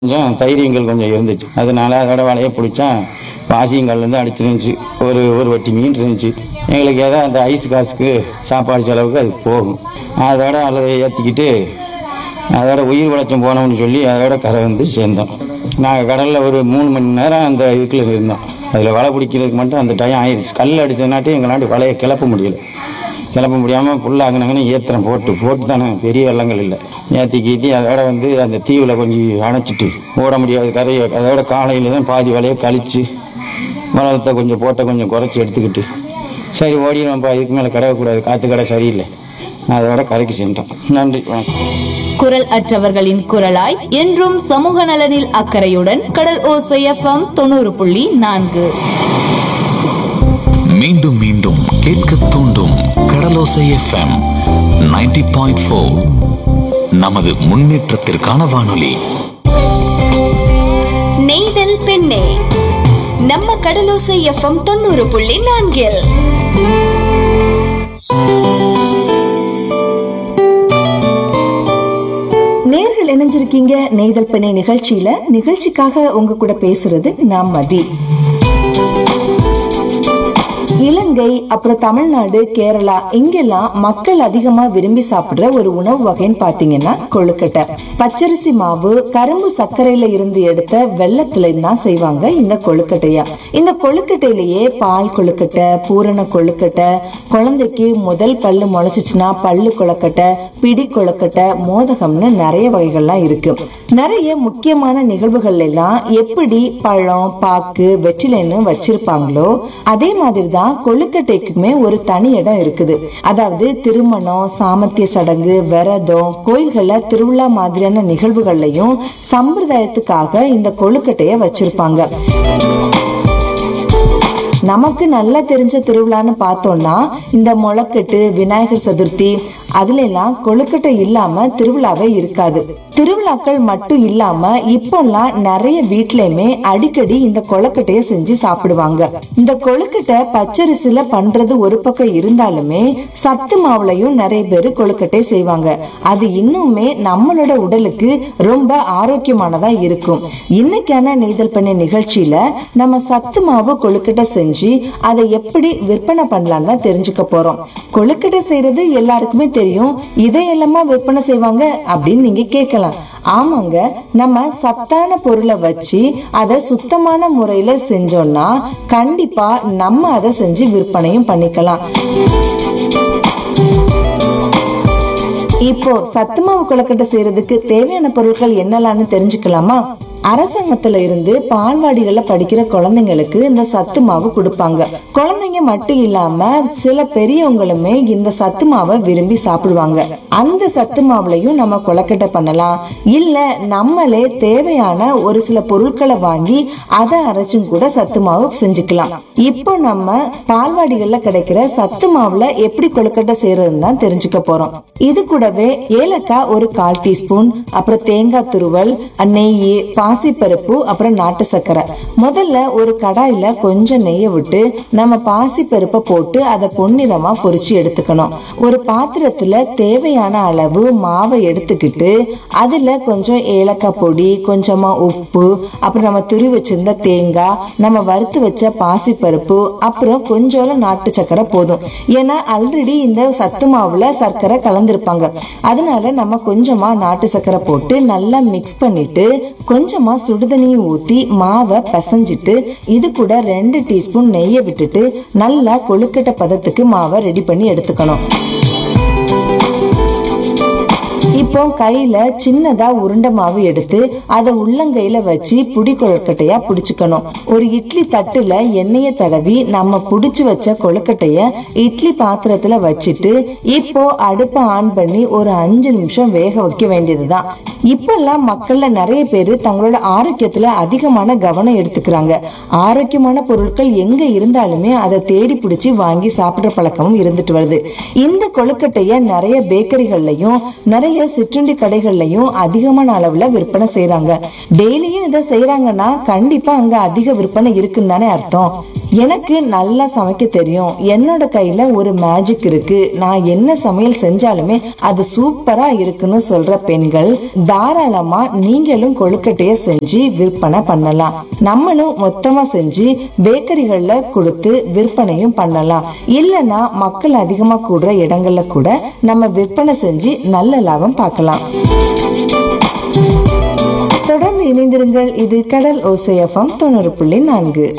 கொஞ்சம் தைரியங்கள் கொஞ்சம் இருந்துச்சு அதனால அதோட வலையை பிடிச்சா பாசியங்கள்லேருந்து அடிச்சிருந்துச்சு ஒரு ஒரு வட்டி மீன் இருந்துச்சு எங்களுக்கு ஏதோ அந்த ஐஸ் காசுக்கு சாப்பாடு செலவுக்கு அது போகும் அதோட அதை ஏற்றிக்கிட்டு அதோட உயிர் வளர்ச்சம் போனோம்னு சொல்லி அதோட கரை வந்து சேர்ந்தோம் நாங்கள் கடலில் ஒரு மூணு மணி நேரம் அந்த இதுக்குள்ள இருந்தோம் அதில் வலை பிடிக்கிறதுக்கு மட்டும் அந்த டைம் ஆயிடுச்சு கல் அடிச்சதுனாட்டி எங்களாண்ட வலையை கிளப்ப முடியல கிளப்ப முடியாமல் புல்லாங்கினாங்கன்னு ஏத்திரம் போட்டு போட்டு தானே பெரிய வெள்ளங்கள் இல்லை ஏற்றி கீத்தி அதோட வந்து அந்த தீவில் கொஞ்சம் அணைச்சிட்டு ஓட முடியாது கரையை அதோட காலையில் தான் பாதி வலையை கழித்து வளத்தை கொஞ்சம் போட்ட கொஞ்சம் குறைச்சி எடுத்துக்கிட்டு சரி ஓடிடுவோம்ப்பா இதுக்கு மேலே கிடக்கக்கூடாது காற்று கடை சரியில்லை அதோட கரைக்கு சென்றோம் நன்றி வணக்கம் குரல் அற்றவர்களின் குரலாய் என்றும் சமூக நலனில் அக்கறையுடன் கடல் ஓசை எஃப்எம் தொண்ணூறு புள்ளி நான்கு மீண்டும் மீண்டும் கேட்க தூண்டும் கடலோசை எஃப்எம் 90.4 பாயிண்ட் ஃபோர் நமது முன்னேற்றத்திற்கான வானொலி நெய்தல் பெண்ணே நம்ம கடலோசை எஃப்எம் தொண்ணூறு புள்ளி நான்கில் நேர்கள் இணைஞ்சிருக்கீங்க நெய்தல் பெண்ணை நிகழ்ச்சியில நிகழ்ச்சிக்காக உங்க கூட பேசுறது நான் மதி இலங்கை அப்புறம் தமிழ்நாடு கேரளா இங்கெல்லாம் மக்கள் அதிகமா விரும்பி சாப்பிடுற ஒரு உணவு வகைன்னு பாத்தீங்கன்னா கொழுக்கட்டை பச்சரிசி மாவு கரும்பு சர்க்கரையில இருந்து எடுத்த வெள்ளத்துல தான் செய்வாங்க இந்த கொழுக்கட்டைய இந்த கொழுக்கட்டையிலேயே பால் கொழுக்கட்டை பூரண கொழுக்கட்டை குழந்தைக்கு முதல் பல்லு முளைச்சிச்சுன்னா பல்லு கொழுக்கட்டை பிடி கொழுக்கட்டை மோதகம்னு நிறைய வகைகள்லாம் இருக்கு நிறைய முக்கியமான நிகழ்வுகள் எல்லாம் எப்படி பழம் பாக்கு வெற்றிலைன்னு வச்சிருப்பாங்களோ அதே மாதிரி தான் கொழுக்கட்டைக்குமே ஒரு தனி இடம் இருக்குது அதாவது திருமணம் சாமத்திய சடங்கு விரதம் கோயில்கள்ல திருவிழா மாதிரியான நிகழ்வுகள்லயும் சம்பிரதாயத்துக்காக இந்த கொழுக்கட்டைய வச்சிருப்பாங்க நமக்கு நல்லா தெரிஞ்ச திருவிழான்னு பார்த்தோம்னா இந்த முளைக்கட்டு விநாயகர் சதுர்த்தி அதுல எல்லாம் கொழுக்கட்டை இல்லாம திருவிழாவே இருக்காது திருவிழாக்கள் மட்டும் இல்லாம இப்பெல்லாம் நிறைய வீட்லயுமே அடிக்கடி இந்த கொழுக்கட்டைய செஞ்சு சாப்பிடுவாங்க இந்த கொழுக்கட்டை பச்சரிசில பண்றது ஒரு பக்கம் இருந்தாலுமே சத்து மாவுலையும் நிறைய பேர் கொழுக்கட்டை செய்வாங்க அது இன்னுமே நம்மளோட உடலுக்கு ரொம்ப ஆரோக்கியமானதா இருக்கும் இன்னைக்கான நெய்தல் பண்ண நிகழ்ச்சியில நம்ம சத்து மாவு கொழுக்கட்டை செஞ்சு அதை எப்படி விற்பனை பண்ணலாம் தான் தெரிஞ்சுக்க போறோம் கொழுக்கட்டை செய்யறது எல்லாருக்குமே தெரியும் இதையெல்லாமா விற்பனை செய்வாங்க அப்படின்னு நீங்க கேட்கலாம் ஆமாங்க நம்ம சத்தான பொருளை வச்சு அதை சுத்தமான முறையில செஞ்சோம்னா கண்டிப்பா நம்ம அதை செஞ்சு விற்பனையும் பண்ணிக்கலாம் இப்போ சத்துமாவு கொழுக்கட்டை செய்யறதுக்கு தேவையான பொருட்கள் என்னலான்னு தெரிஞ்சுக்கலாமா அரசாங்கத்துல இருந்து பால்வாடிகள்ல படிக்கிற குழந்தைங்களுக்கு இந்த சத்து மாவு கொடுப்பாங்க குழந்தைங்க மட்டும் இல்லாம சில பெரியவங்களுமே இந்த சத்து மாவை விரும்பி சாப்பிடுவாங்க அந்த சத்து மாவுலையும் நம்ம கொழுக்கட்டை பண்ணலாம் இல்ல நம்மளே தேவையான ஒரு சில பொருட்களை வாங்கி அதை அரைச்சும் கூட சத்து மாவு செஞ்சுக்கலாம் இப்போ நம்ம பால்வாடிகள்ல கிடைக்கிற சத்து மாவுல எப்படி கொழுக்கட்டை செய்யறதுன்னு தான் தெரிஞ்சுக்க போறோம் இது கூடவே ஏலக்காய் ஒரு கால் டீஸ்பூன் அப்புறம் தேங்காய் துருவல் நெய் பாசிப்பருப்பு அப்புறம் நாட்டு சர்க்கரை முதல்ல ஒரு கடாயில கொஞ்சம் நெய்யை விட்டு நம்ம பாசிப்பருப்பை போட்டு அதை பொன்னிறமா பொரிச்சு எடுத்துக்கணும் ஒரு பாத்திரத்துல தேவையான அளவு மாவை எடுத்துக்கிட்டு அதுல கொஞ்சம் ஏலக்காய் பொடி கொஞ்சமா உப்பு அப்புறம் நம்ம துரி வச்சிருந்த தேங்காய் நம்ம வறுத்து வச்ச பாசிப்பருப்பு அப்புறம் கொஞ்சோல நாட்டு சர்க்கரை போதும் ஏன்னா ஆல்ரெடி இந்த சத்து மாவுல சர்க்கரை கலந்திருப்பாங்க அதனால நம்ம கொஞ்சமா நாட்டு சர்க்கரை போட்டு நல்லா மிக்ஸ் பண்ணிட்டு கொஞ்சமா சுடுதண்ணியும் ஊத்தி மாவை பிசைஞ்சிட்டு இது கூட ரெண்டு டீஸ்பூன் நெய்யை விட்டுட்டு நல்லா கொழுக்கட்டை பதத்துக்கு மாவை ரெடி பண்ணி எடுத்துக்கணும் இப்போ கையில சின்னதா உருண்டை மாவு எடுத்து அதை உள்ளங்கையில வச்சு புடி கொழுக்கட்டையா புடிச்சுக்கணும் ஒரு இட்லி தட்டுல எண்ணெயை தடவி நம்ம புடிச்சு வச்ச கொழுக்கட்டைய இட்லி பாத்திரத்துல வச்சுட்டு இப்போ அடுப்பை ஆன் பண்ணி ஒரு அஞ்சு நிமிஷம் வேக வைக்க வேண்டியதுதான் இப்பெல்லாம் மக்கள்ல நிறைய பேர் தங்களோட ஆரோக்கியத்துல அதிகமான கவனம் எடுத்துக்கிறாங்க ஆரோக்கியமான பொருட்கள் எங்க இருந்தாலுமே அதை தேடி பிடிச்சி வாங்கி சாப்பிடுற பழக்கமும் இருந்துட்டு வருது இந்த கொழுக்கட்டைய நிறைய பேக்கரிகள்லயும் நிறைய சிற்றுண்டி கடைகள்லயும் அதிகமான அளவுல விற்பனை செய்யறாங்க டெய்லியும் இதை செய்யறாங்கன்னா கண்டிப்பா அங்க அதிக விற்பனை இருக்குன்னு தானே அர்த்தம் எனக்கு நல்லா சமைக்க தெரியும் என்னோட கையில ஒரு மேஜிக் இருக்கு நான் என்ன சமையல் செஞ்சாலுமே அது சூப்பரா இருக்குன்னு சொல்ற பெண்கள் தாராளமா நீங்களும் கொழுக்கட்டைய செஞ்சு விற்பனை பண்ணலாம் நம்மளும் மொத்தமா செஞ்சு பேக்கரிகள்ல கொடுத்து விற்பனையும் பண்ணலாம் இல்லனா மக்கள் அதிகமா கூடுற இடங்கள்ல கூட நம்ம விற்பனை செஞ்சு நல்ல லாபம் பார்க்கலாம் தொடர்ந்து இணைந்திருங்கள் இது கடல் ஓசையஃபம் தொண்ணூறு புள்ளி நான்கு